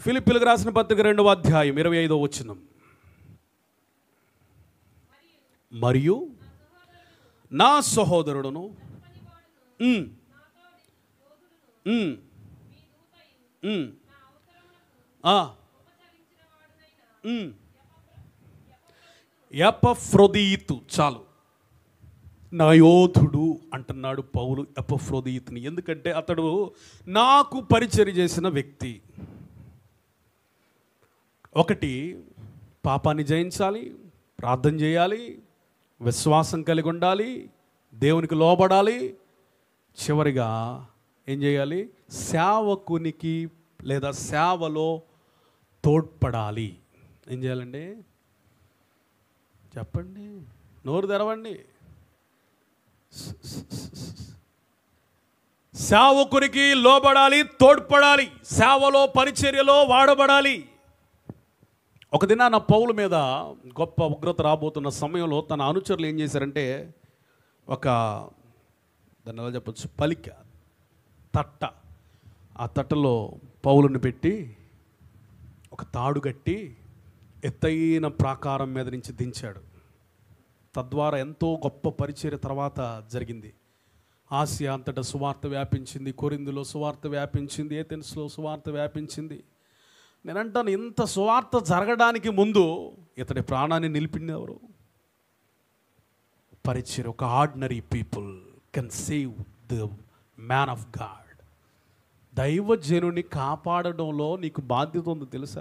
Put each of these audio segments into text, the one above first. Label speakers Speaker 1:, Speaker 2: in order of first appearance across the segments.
Speaker 1: ఫిలిపిలకు రాసిన పత్రిక రెండవ అధ్యాయం ఇరవై ఐదో వచ్చినం మరియు నా సహోదరుడును ఉమ్, ఉమ్, ఉమ్, ఆ, ఉమ్. ఎపఫ్రొదీతు చాలు నా యోధుడు అంటున్నాడు పౌలు ఎపఫ్రోదీతుని ఎందుకంటే అతడు నాకు పరిచర్య చేసిన వ్యక్తి ఒకటి పాపాన్ని జయించాలి ప్రార్థన చేయాలి విశ్వాసం కలిగి ఉండాలి దేవునికి లోబడాలి చివరిగా ఏం చేయాలి సేవకునికి లేదా సేవలో తోడ్పడాలి ఏం చేయాలండి చెప్పండి నోరు తెరవండి సేవకునికి లోబడాలి తోడ్పడాలి సేవలో పరిచర్యలో వాడబడాలి ఒక దినాన పౌలు మీద గొప్ప ఉగ్రత రాబోతున్న సమయంలో తన అనుచరులు ఏం చేశారంటే ఒక దాన్ని ఎలా చెప్పచ్చు పలిక తట్ట ఆ తట్టలో పౌలుని పెట్టి ఒక తాడు కట్టి ఎత్తైన ప్రాకారం మీద నుంచి దించాడు తద్వారా ఎంతో గొప్ప పరిచర్య తర్వాత జరిగింది ఆసియా అంతటా సువార్త వ్యాపించింది కొరిందులో సువార్త వ్యాపించింది ఏథెన్స్లో సువార్త వ్యాపించింది నేనంటాను ఇంత సువార్త జరగడానికి ముందు ఇతడి ప్రాణాన్ని నిలిపింది ఎవరు పరిచయం ఒక ordinary people can save the man of God దైవజనుని కాపాడడంలో నీకు బాధ్యత ఉంది తెలుసా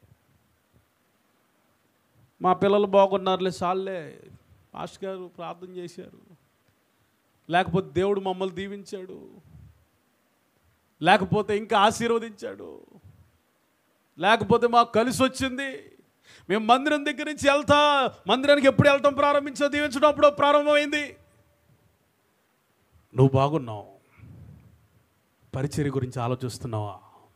Speaker 1: మా పిల్లలు బాగున్నారులే సాల్లే పాస్టర్ గారు ప్రార్థన చేశారు లేకపోతే దేవుడు మమ్మల్ని దీవించాడు లేకపోతే ఇంకా ఆశీర్వదించాడు లేకపోతే మాకు కలిసి వచ్చింది మేము మందిరం దగ్గర నుంచి వెళ్తా మందిరానికి ఎప్పుడు వెళ్తాం ప్రారంభించా దీవించడం అప్పుడు ప్రారంభమైంది నువ్వు బాగున్నావు పరిచర్య గురించి ఆలోచిస్తున్నావా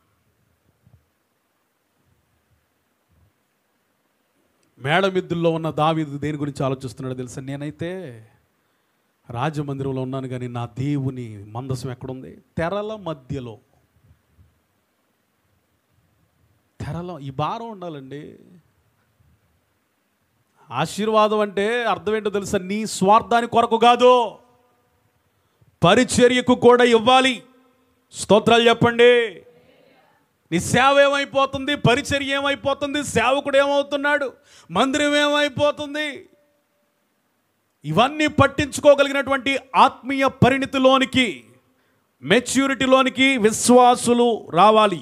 Speaker 1: మేడమిద్దుల్లో ఉన్న దావీదు దేని గురించి ఆలోచిస్తున్నాడో తెలుసా నేనైతే రాజమందిరంలో ఉన్నాను కానీ నా దేవుని మందసం ఎక్కడుంది తెరల మధ్యలో తెరలో ఈ భారం ఉండాలండి ఆశీర్వాదం అంటే అర్థం ఏంటో తెలుసా నీ స్వార్థాని కొరకు కాదు పరిచర్యకు కూడా ఇవ్వాలి స్తోత్రాలు చెప్పండి నీ సేవ ఏమైపోతుంది పరిచర్య ఏమైపోతుంది సేవకుడు ఏమవుతున్నాడు మందిరం ఏమైపోతుంది ఇవన్నీ పట్టించుకోగలిగినటువంటి ఆత్మీయ పరిణితిలోనికి మెచ్యూరిటీలోనికి విశ్వాసులు రావాలి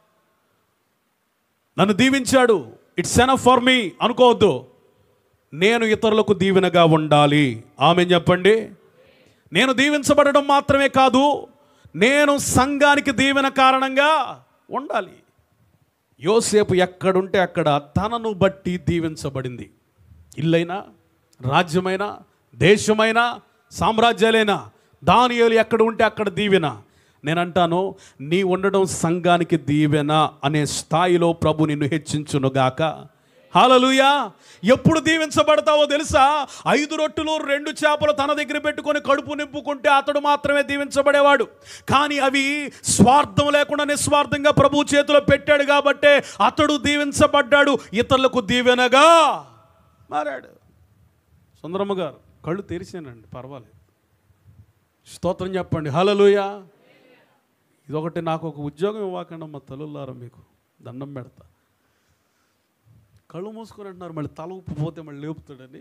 Speaker 1: నన్ను దీవించాడు ఇట్స్ ఎనఫ్ ఫర్ మీ అనుకోవద్దు నేను ఇతరులకు దీవెనగా ఉండాలి ఆమె చెప్పండి నేను దీవించబడడం మాత్రమే కాదు నేను సంఘానికి దీవెన కారణంగా ఉండాలి యోసేపు ఎక్కడుంటే అక్కడ తనను బట్టి దీవించబడింది ఇల్లైనా రాజ్యమైనా దేశమైనా సామ్రాజ్యాలైనా దానియేలు ఎక్కడ ఉంటే అక్కడ దీవెన నేను అంటాను నీ ఉండడం సంఘానికి దీవెన అనే స్థాయిలో ప్రభు నిన్ను హెచ్చించునుగాక హాలలుయా ఎప్పుడు దీవించబడతావో తెలుసా ఐదు రొట్టెలు రెండు చేపలు తన దగ్గర పెట్టుకొని కడుపు నింపుకుంటే అతడు మాత్రమే దీవించబడేవాడు కానీ అవి స్వార్థం లేకుండా నిస్వార్థంగా ప్రభు చేతిలో పెట్టాడు కాబట్టే అతడు దీవించబడ్డాడు ఇతరులకు దీవెనగా మారాడు సుందరమ్మ గారు కళ్ళు తెరిచానండి పర్వాలేదు స్తోత్రం చెప్పండి హలలుయా ఇదొకటి నాకు ఒక ఉద్యోగం ఇవ్వకండి అమ్మ తల్లులారా మీకు దండం పెడతా కళ్ళు మూసుకొని అంటున్నారు మళ్ళీ తల ఉప్పు పోతే మళ్ళీ లేపుతాడని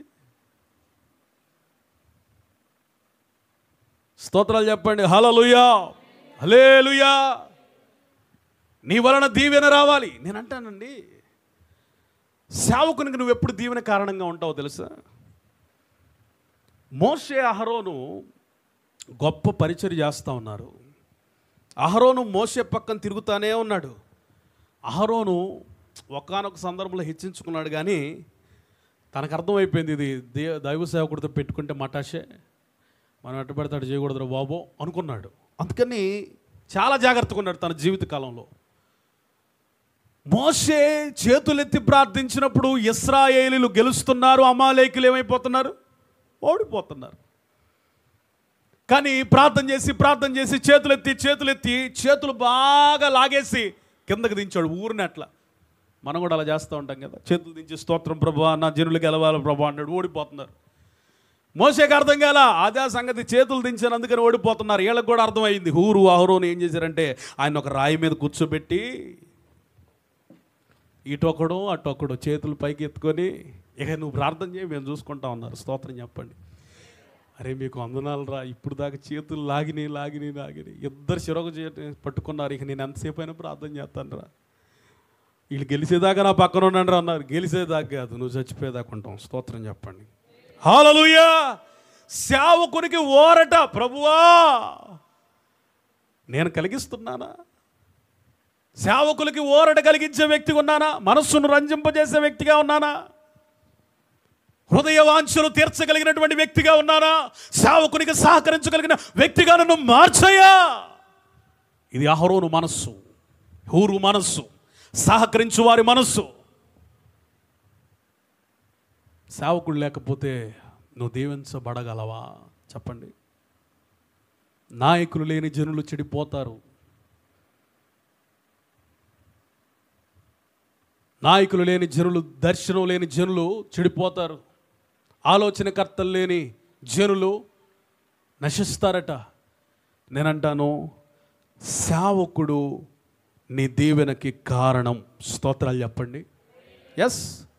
Speaker 1: స్తోత్రాలు చెప్పండి హలలుయా హలేలుయా నీ వలన దీవెన రావాలి నేను అంటానండి సేవకునికి నువ్వు ఎప్పుడు దీవెన కారణంగా ఉంటావో తెలుసా మోషే అహరోను గొప్ప పరిచయం చేస్తూ ఉన్నారు అహరోను మోసే పక్కన తిరుగుతానే ఉన్నాడు అహరోను ఒకానొక సందర్భంలో హెచ్చించుకున్నాడు కానీ తనకు అర్థమైపోయింది ఇది దే దైవ సేవకుడితో పెట్టుకుంటే మటాషే మనం ఎట్ట పెడతాడు చేయకూడదు బాబో అనుకున్నాడు అందుకని చాలా జాగ్రత్తగా ఉన్నాడు తన జీవిత కాలంలో మోషే చేతులెత్తి ప్రార్థించినప్పుడు ఇస్రాయేలీలు గెలుస్తున్నారు అమాలేకులు ఏమైపోతున్నారు ఓడిపోతున్నారు కానీ ప్రార్థన చేసి ప్రార్థన చేసి చేతులెత్తి చేతులెత్తి చేతులు బాగా లాగేసి కిందకి దించాడు ఊరిని అట్లా మనం కూడా అలా చేస్తూ ఉంటాం కదా చేతులు దించి స్తోత్రం ప్రభా నా జనులు గెలవాలి ప్రభా అన్నాడు ఓడిపోతున్నారు మోసేకి అర్థం కాల అదే సంగతి చేతులు దించినందుకని ఓడిపోతున్నారు వీళ్ళకి కూడా అర్థమైంది హూరు అహరోని ఏం చేశారంటే ఆయన ఒక రాయి మీద కూర్చోబెట్టి ఇటొకడు అటొకడు చేతులు పైకి ఎత్తుకొని ఇక నువ్వు ప్రార్థన చేయి మేము చూసుకుంటా ఉన్నారు స్తోత్రం చెప్పండి అరే మీకు వందనాలు రా ఇప్పుడు దాకా చేతులు లాగిని లాగిని లాగిని ఇద్దరు చిరొక చే- పట్టుకున్నారు ఇక నేను ఎంతసేపు అయినా ప్రార్థన చేస్తాను రా వీళ్ళు గెలిచేదాకా నా పక్కన ఉండండి రా అన్నారు గెలిచేదాకా కాదు నువ్వు చచ్చిపోయేదాకా ఉంటాం స్తోత్రం చెప్పండి హాలలుయా సేవకునికి ఓరట ప్రభువా నేను కలిగిస్తున్నానా సేవకులకి ఓరట కలిగించే వ్యక్తిగా ఉన్నానా మనస్సును రంజింపజేసే వ్యక్తిగా ఉన్నానా హృదయ వాంఛలు తీర్చగలిగినటువంటి వ్యక్తిగా ఉన్నానా సేవకునికి సహకరించగలిగిన వ్యక్తిగా నన్ను మార్చయ్యా ఇది అహరోను మనస్సు హూరు మనస్సు సహకరించు వారి మనస్సు సేవకుడు లేకపోతే నువ్వు దీవించబడగలవా చెప్పండి నాయకులు లేని జనులు చెడిపోతారు నాయకులు లేని జనులు దర్శనం లేని జనులు చెడిపోతారు ఆలోచనకర్తలు లేని జనులు నశిస్తారట నేనంటాను సేవకుడు నీ దీవెనకి కారణం స్తోత్రాలు చెప్పండి ఎస్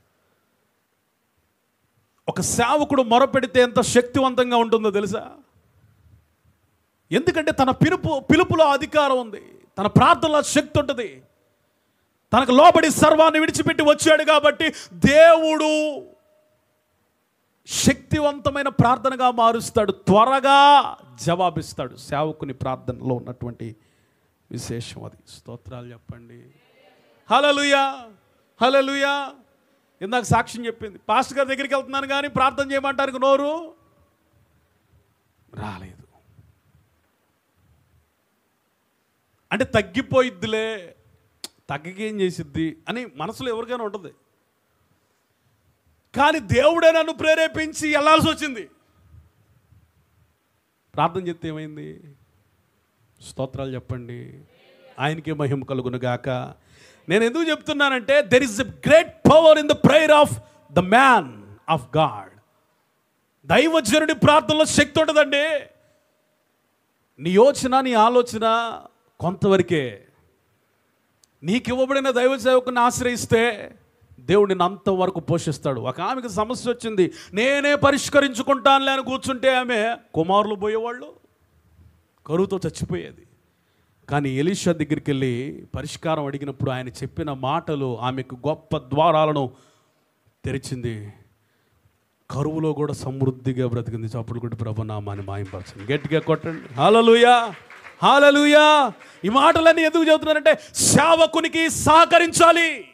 Speaker 1: ఒక సేవకుడు మొరపెడితే ఎంత శక్తివంతంగా ఉంటుందో తెలుసా ఎందుకంటే తన పిలుపు పిలుపులో అధికారం ఉంది తన ప్రార్థనలో శక్తి ఉంటుంది తనకు లోబడి సర్వాన్ని విడిచిపెట్టి వచ్చాడు కాబట్టి దేవుడు శక్తివంతమైన ప్రార్థనగా మారుస్తాడు త్వరగా జవాబిస్తాడు సేవకుని ప్రార్థనలో ఉన్నటువంటి విశేషం అది స్తోత్రాలు చెప్పండి హలలుయా హలలుయా ఇందాక సాక్ష్యం చెప్పింది పాస్టర్ గారి దగ్గరికి వెళ్తున్నాను కానీ ప్రార్థన చేయమంటానికి నోరు రాలేదు అంటే తగ్గిపోయిద్దిలే తగ్గకేం చేసిద్ది అని మనసులో ఎవరికైనా ఉంటుంది కానీ దేవుడే నన్ను ప్రేరేపించి వెళ్ళాల్సి వచ్చింది ప్రార్థన చెప్తే ఏమైంది స్తోత్రాలు చెప్పండి ఆయనకే మహిమ కలుగును గాక నేను ఎందుకు చెప్తున్నానంటే there is a great power in the prayer of the man of God దైవజనుడి ప్రార్థనలో శక్తి ఉంటుందండి నీ యోచన నీ ఆలోచన కొంతవరకే నీకు ఇవ్వబడిన దైవ సేవకుని ఆశ్రయిస్తే దేవుడు నిన్ను అంతవరకు పోషిస్తాడు ఒక ఆమెకు సమస్య వచ్చింది నేనే పరిష్కరించుకుంటానులే అని కూర్చుంటే ఆమె కుమారులు పోయేవాళ్ళు కరువుతో చచ్చిపోయేది కానీ ఎలీషా దగ్గరికి వెళ్ళి పరిష్కారం అడిగినప్పుడు ఆయన చెప్పిన మాటలు ఆమెకు గొప్ప ద్వారాలను తెరిచింది కరువులో కూడా సమృద్ధిగా బ్రతికింది చప్పుడు కూడా ప్రభనామాన్ని మాయంపరచండి గట్టిగా కొట్టండి హాలలుయా హాలలుయా ఈ మాటలన్నీ ఎందుకు చెబుతున్నానంటే సేవకునికి సహకరించాలి